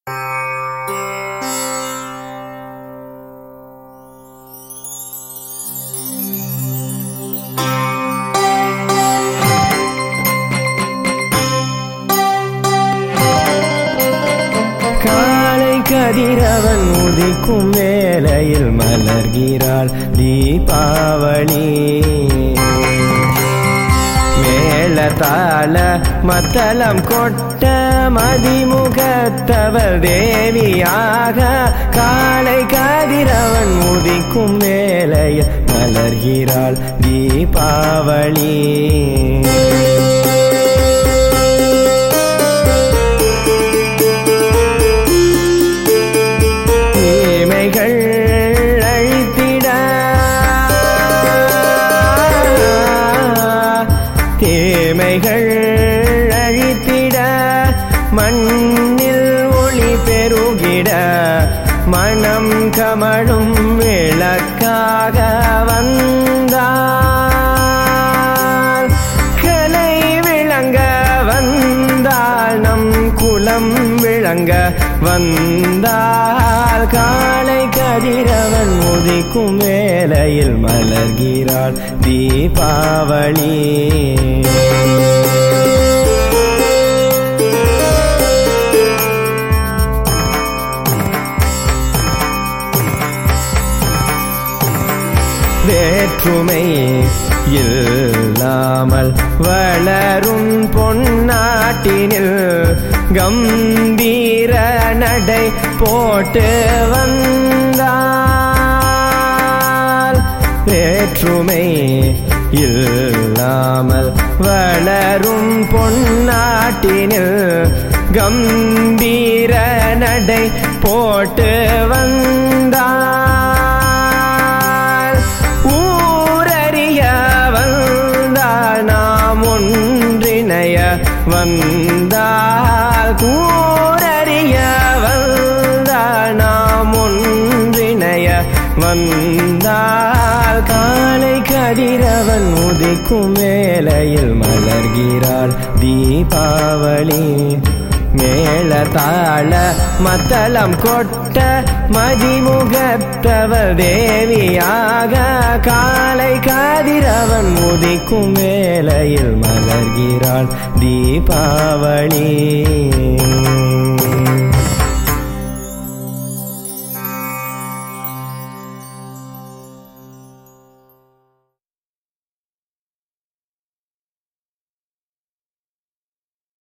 காலை கதிரவன் உதிக்கும் வேளையில் மலர்கிறாள் தீபாவளி மேல தாள மத்தளம் கொட்ட மதிமுகத்தவர் தேவியாக காலை கதிரவன் உதிக்கும் வேளையில் மலர்கிறாள் தீபாவளி தீமைகள் அழித்திட தீமைகள் அழித்திட மண்ணில் ஒளி பெருகிட மனம் கமழும் விளக்காக வந்தார் கலை விளங்க வந்தால் நம் குலம் விளங்க வந்தால் காலை கதிரவன் உதிக்கும் வேளையில் மலர்கிறாள் தீபாவளி வேற்றுமை இல்லாமல் வளரும் பொன்னாட்டினில் கம்பீர நடை போட்டு வந்தால் வேற்றுமை இல்லாமல் வளரும் பொன்னாட்டினில் கம்பீர நடை போட்டு வந்தால் ஊரறிய வந்தால் நாம் ஒன்றிணைய வந்தால் கூரறிய வந்தால் நாம் ஒன்றிணைய வந்தால் காலை கதிரவன் உதிக்கும் வேளையில் மலர்கிறாள் தீபாவளி மேல தாள மத்தளம் கொட்ட மதிமுகத்தவர் தேவியாக காலை காதிரவன் உதிக்கும் வேளையில் மலர்கிறாள் தீபாவளி